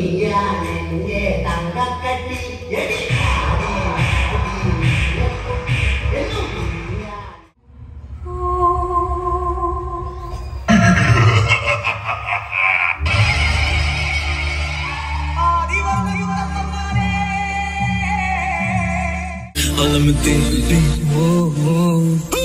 നീയാണെന്റെ തങ്കക്കട്ടി എടി ആടി, ആടി, എന്നും നീയാ. All I'm thinking, oh, oh.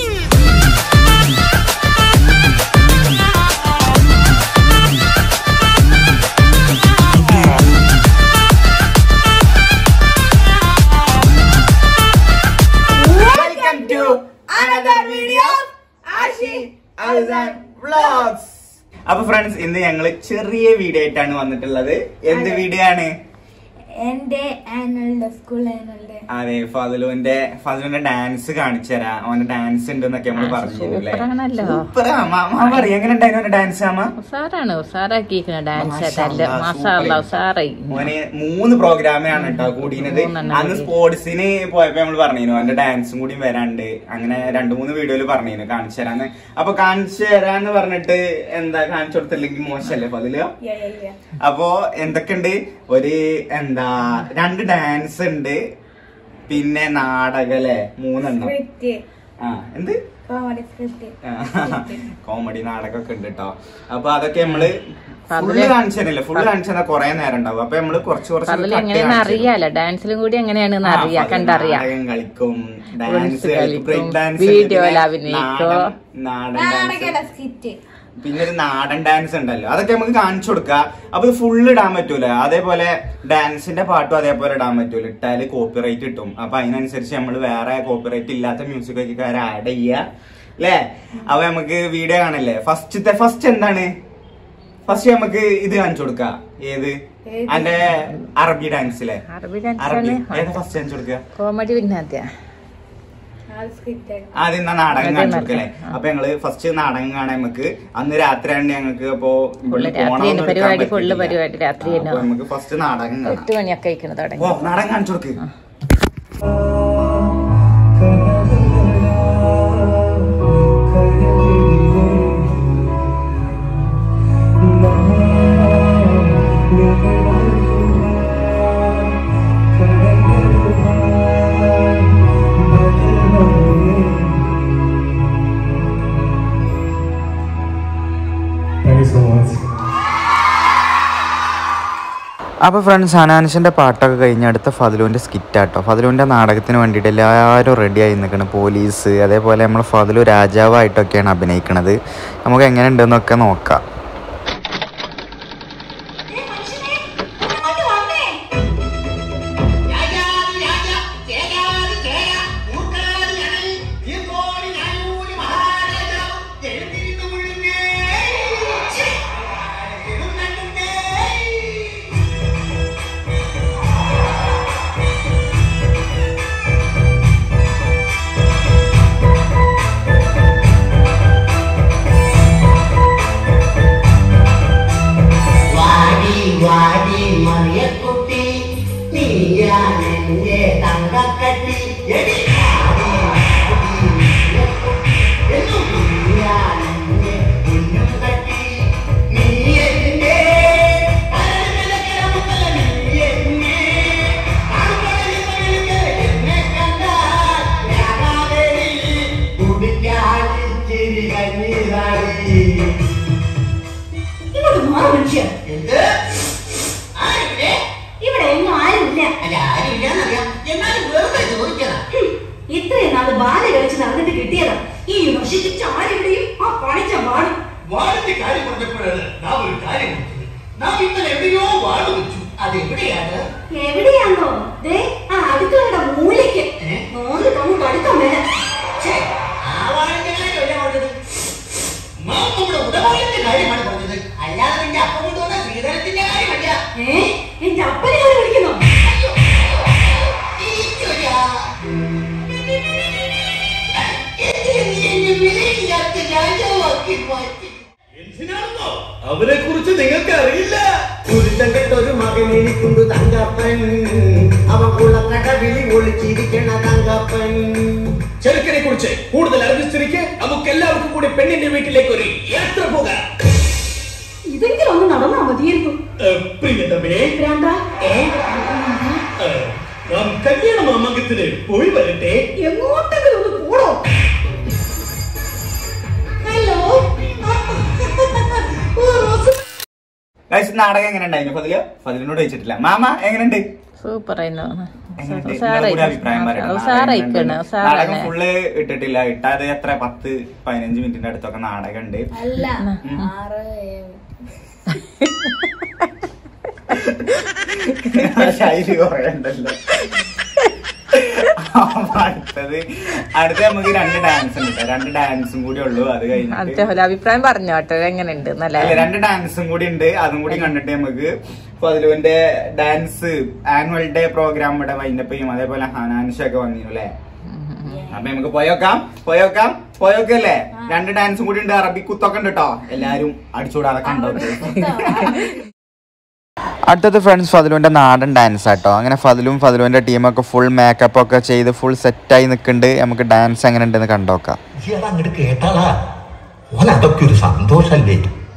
Welcome to another video Ashi Alsan vlogs അപ്പൊ ഫ്രണ്ട്സ് ഇന്ന് ഞങ്ങള് ചെറിയ വീഡിയോ ആയിട്ടാണ് വന്നിട്ടുള്ളത് എന്ത് വീഡിയോ ആണ് എന്റെ ആനുവൽ സ്കൂൾ ആനുവൽ അതെ ഫതിലുവിന്റെ ഫതിലുവിന്റെ ഡാൻസ് കാണിച്ചു തരാം അവന്റെ ഡാൻസ് ഉണ്ട് എന്നൊക്കെ നമ്മൾ പറഞ്ഞില്ലേ സൂപ്പറാണല്ലോ. സൂപ്പറാ മാമ പറയും എങ്ങനെ ഉണ്ടായിരുന്നു അവന്റെ ഡാൻസ് ആമ ഉസാറാണ് ഉസാറാക്കിയിരിക്കണ ഡാൻസ് മാഷാ അല്ല അല്ലാ, മാസാള്ള സൂപ്പറായി. ഉസാറായി മോന് മൂന്ന് പ്രോഗ്രാമിനാണ് കേട്ടോ കൂടിയത് മൂന്നെണ്ണം അന്ന് കൂടി. സ്പോർട്സിന് പോയപ്പോ നമ്മൾ പറഞ്ഞിരുന്നു അവന്റെ ഡാൻസും കൂടി വരാണ്ട് അങ്ങനെ രണ്ടു മൂന്ന് വീഡിയോയിൽ പറഞ്ഞിരുന്നു കാണിച്ചു തരാന്ന് അപ്പൊ കാണിച്ചു തരാന്ന് പറഞ്ഞിട്ട് എന്താ കാണിച്ചു കൊടുത്തില്ലെങ്കിൽ മോശമല്ലേ ഫതില് അപ്പോ എന്തൊക്കെയുണ്ട് ഒരു എന്താ രണ്ട് ഡാൻസ് ഉണ്ട് പിന്നെ നാടകല്ലേ മൂന്നെണ്ണം സ്ക്രിപ്റ്റ് ആ എന്ത് കോമഡി സ്ക്രിപ്റ്റ് കോമഡി നാടകമൊക്കെ ഉണ്ട് കേട്ടോ അപ്പൊ അതൊക്കെ നമ്മള് ഫുള്ള് അതില് കാണിച്ചതല്ലേ ഫുള്ള് കാണിച്ചാൽ കൊറേ നേരം ഉണ്ടാവും അപ്പൊ നമ്മള് കുറച്ച് കുറച്ച് അതിൽ cut എങ്ങനെയാന്ന് കാണിച്ചു തരും. അറിയാലോ ഡാൻസിലും കൂടി എങ്ങനെയാണെന്ന് ആ, അറിയാം അപ്പൊ കണ്ടറിയാം നാടകം കളിക്കും ഡാൻസ് ഡാൻസ് കളിക്കും കളിക്കും, ബ്രേക്ക് ഡാൻസ് വീഡിയോയിൽ അഭിനയിക്കും. നാടൻ ഡാൻസ് നാടകയുടെ സ്കിറ്റ് പിന്നെ ഒരു നാടൻ ഡാൻസ് ഉണ്ടല്ലോ അതൊക്കെ നമുക്ക് കാണിച്ചു കൊടുക്കാം അപ്പൊ ഇത് ഫുള്ള് ഇടാൻ പറ്റൂല അതേപോലെ ഡാൻസിന്റെ പാട്ടും അതേപോലെ ഇടാൻ പറ്റൂല ഇട്ടാല് കോപ്പിറൈറ്റ് കിട്ടും അപ്പൊ അതിനനുസരിച്ച് നമ്മൾ വേറെ കോപ്പിറൈറ്റ് ഇല്ലാത്ത മ്യൂസിക് ഒക്കെ ആഡ് ചെയ്യുക അല്ലേ അപ്പൊ നമുക്ക് വീഡിയോ കാണല്ലേ ഫസ്റ്റത്തെ ഫസ്റ്റ് എന്താണ് ഫസ്റ്റ് നമുക്ക് ഇത് കാണിച്ചു കൊടുക്കാം ഏത് ഏത്? അന്റെ അറബി ഡാൻസിലെ അറബി അറബി ഡാൻസാണ് ഏതാ ഫസ്റ്റ് കാണിച്ചു കൊടുക്കുക കോമഡി പിന്നെ അതെയാ സ്ക്രിപ്റ്റ് ആദ്യം എന്നാ നാടകം അതെ, കാണിച്ചു കൊടുക്കല്ലേ ആ. അപ്പൊ ഞങ്ങള് ഫസ്റ്റ് നാടകം കാണാൻ നമുക്ക് അന്ന് രാത്രിയാണ് ഞങ്ങൾക്ക് ഇപ്പോ ഫുള്ള് ഇവിടുന്ന് പോണോന്ന് രാത്രിയാണ് എടുക്കാൻ പരിപാടി, ഫുള്ള് പറ്റിയില്ല. പരിപാടി രാത്രി ആ, തന്നെ. അപ്പൊ നമുക്ക് ഫസ്റ്റ് നാടകം കാണാം എട്ട് മണിയൊക്കെ കഴിക്കണം തുടങ്ങി ഓ നാടകം കാണിച്ചു കൊടുക്ക് Thank you so much. അപ്പോൾ ഫ്രണ്ട്സ് ഹനാൻസിൻ്റെ പാട്ടൊക്കെ കഴിഞ്ഞ് അടുത്ത ഫതിലുവിൻ്റെ സ്കിറ്റാട്ടോ ഫതിലുവിൻ്റെ നാടകത്തിന് വേണ്ടിയിട്ട് എല്ലാവരും റെഡിയായി നിൽക്കണം പോലീസ് അതേപോലെ നമ്മൾ ഫതിലു രാജാവായിട്ടൊക്കെയാണ് അഭിനയിക്കുന്നത് നമുക്ക് എങ്ങനെ ഉണ്ടെന്നൊക്കെ നോക്കാം രാജാതി രാജ, ജയാതി ജയ, മൂക്കാതി ഞങ്ങൾ, വീർപ്പോടി ഞാനൂടി മഹാരാജാവ്, എഴുന്നേറ്റ് മുഴുങ്ങേ. ഛെ, എഴുന്നള്ളുന്നേ. വാടി വാടി മറിയക്കുട്ടി നീയാണെന്റെ തങ്കക്കട്ടി എടി ആടി, ആടി, എന്നും നീയാണെന്റെ പൊന്നും കട്ടി. നീ എന്നെ അരനിലക്കിടമുതല നീ എന്നെ ആൺകടലിൽ എന്നെ കണ്ടാൽ രാഗാവേലി കുടിക്കാതിച്ചിരി കണ്ണീരാടി ഇങ്ങോട്ട് മാറി മനുഷ്യ എന്ത് ആരുടെ ഇവിടെ ഒന്നും ആരുമില്ല അല്ല ആരുമില്ലെന്നറിയാം എന്നാലും വെറുതെ ചോദിച്ചതാ ഹും, ഇത്രയും നാള് ബാല കളിച്ച് നടന്നിട്ട് കിട്ടിയതാ ഈ നശിച്ച ആരുടെയും ആ പണിച്ച വാടും വാടിന്റെ കാര്യം പറഞ്ഞപ്പോഴാണ് നാം ഒരു കാര്യം ഓർത്തത്. നാം ഇന്നലെ എവിടെയോ വാട് വെച്ചു അത് എവിടെയാണ് എവിടെയാണോ ദേ ആ അടുക്കളയുടെ മൂലയ്ക്ക് ഏ? നോന്ന് അങ്ങോട്ട് അടുക്കാൻ വേണം ഛേ, ആ വാടിന്റെ കാര്യമല്ല പറഞ്ഞത് നാം നമ്മുടെ ഉടമകളുടെ കാര്യമാണ് പറഞ്ഞത് അല്ലാതെ നിന്റെ അപ്പം കൊണ്ടുവന്ന ശ്രീധരത്തിന്റെ കാര്യമല്ല ഏ എന്റെ അപ്പനെ കളി വിളിക്കുന്നു അയ്യോ, ഈശ്വരാ. എന്തിന് നീ എന്നെ വിലയില്ലാത്ത രാജാവാക്കി മാറ്റി എന്തിനാണെന്നോ അവരെ കുറിച്ച് നിങ്ങൾക്ക് അറിയില്ല ഒരു മകൻ എനിക്കുണ്ട് തങ്കപ്പൻ അവക്കുള്ള കടവിളി ഒളിച്ചിരിക്കണ തങ്കപ്പൻ ചെറുക്കനെ കുറിച്ച് കൂടുതൽ അറിഞ്ഞിരിക്കെ നമുക്ക് എല്ലാവർക്കും കൂടി പെണ്ണിന്റെ വീട്ടിലേക്ക് ഒരു യാത്ര പോകാം ഇതെങ്കിലും ഒന്ന് നടന്നാ മതിയായിരുന്നു പ്രിയതമേ ഭ്രാന്താ? ഏ? ഏ, നാം കല്യാണ മാമംഗത്തിന് പോയി വരട്ടെ എങ്ങോട്ടെങ്കിലും ഒന്ന് പോടോ ഹലോ ഓ റോസ് ഗൈസ് നാടകം എങ്ങനെ ഉണ്ടായിരുന്നു ഫതില് ഫതിലിനോട് ചോദിച്ചിട്ടില്ല മാമ എങ്ങനെയുണ്ട് സൂപ്പർ ആയിരുന്നു എങ്ങനെയുണ്ട്? നിങ്ങളുടെ കൂടെ അഭിപ്രായം പറയണം. നാടകം ഉസാറായിക്കണ് എങ്ങനെയുണ്ട്? നാടകം ഉസാറാണ് ഫുള്ള് ഇട്ടിട്ടില്ല ഇട്ടാതെ എത്ര പത്ത് പതിനഞ്ച് മിനിറ്റിന്റെ അടുത്തൊക്കെ നാടകം ഉണ്ട് അല്ല ആറ് ഏഴ് ശൈലി കുറയണ്ടല്ലോ അപ്പൊ അടുത്തത് അടുത്ത നമുക്ക് രണ്ട് ഡാൻസ് ഉണ്ട് ട്ടോ. രണ്ട് ഡാൻസും കൂടി ഉള്ളൂ അത് കഴിഞ്ഞിട്ട് അടുത്ത അഭിപ്രായം പറഞ്ഞു കേട്ടോ എങ്ങനെയുണ്ട് നല്ല അല്ല രണ്ട് ഡാൻസും കൂടി ഉണ്ട് അതും കൂടി കണ്ടിട്ട് നമുക്ക് ഫതിലുവിന്റെ ഡാൻസ് ആനുവൽ ഡേ പ്രോഗ്രാം ഇവിടെ വൈൻഡപ്പ് ചെയ്യും അതേപോലെ ഹനാൻഷ ഒക്കെ വന്നിരുന്നു അല്ലേ അപ്പൊ നമുക്ക് പോയോക്കാം പോയോക്കാം പോയോക്കല്ലേ രണ്ട് ഡാൻസും കൂടി ഉണ്ട് അറബി കുത്തൊക്കെ ഉണ്ട് കേട്ടോ എല്ലാരും അടിച്ചുകൂടാതെ കണ്ടോ അടുത്തത് ഫ്രണ്ട്സ് ഫതിലുവിന്റെ നാടൻ ഡാൻസ് ആട്ടോ അങ്ങനെ ഫതിലും ഫതിലുവിന്റെ ടീമൊക്കെ ഫുൾ മേക്കപ്പ് ഒക്കെ ചെയ്ത് ഫുൾ സെറ്റായി നിൽക്കുന്നുണ്ട് നമുക്ക് ഡാൻസ് എങ്ങനെ ഉണ്ടെന്ന് കണ്ടോക്കാം ഇജ്ജ് അത് അങ്ങോട്ട് കേട്ടാളാ ഓൻ അതൊക്കെ ഒരു സന്തോഷല്ലേ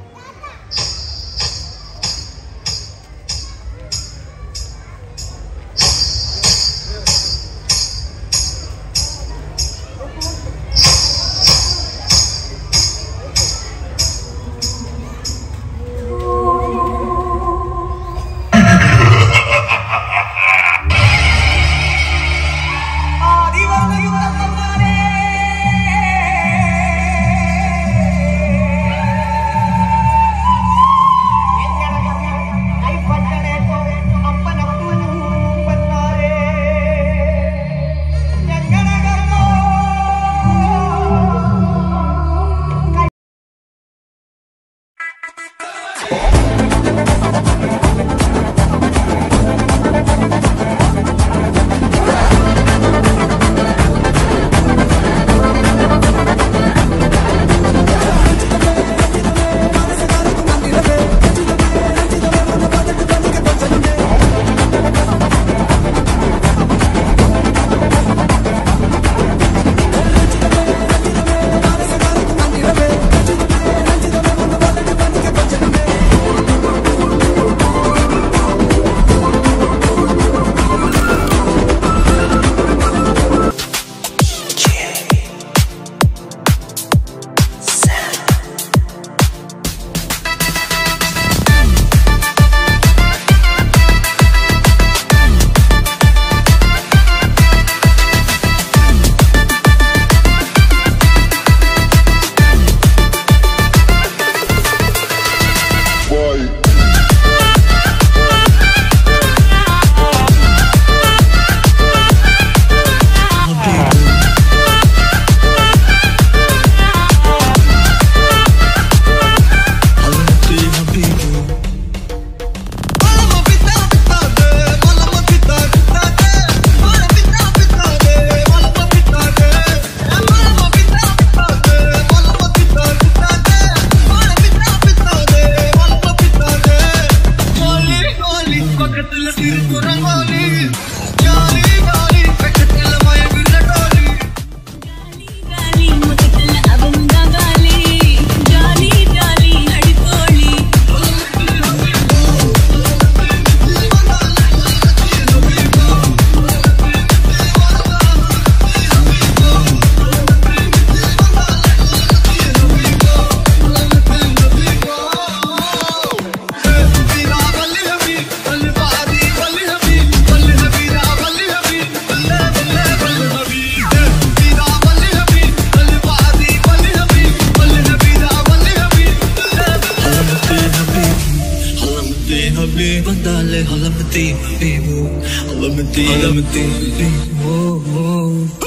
حبيب ضل هلمتي حبيبو هلمتي هلمتي حبيبو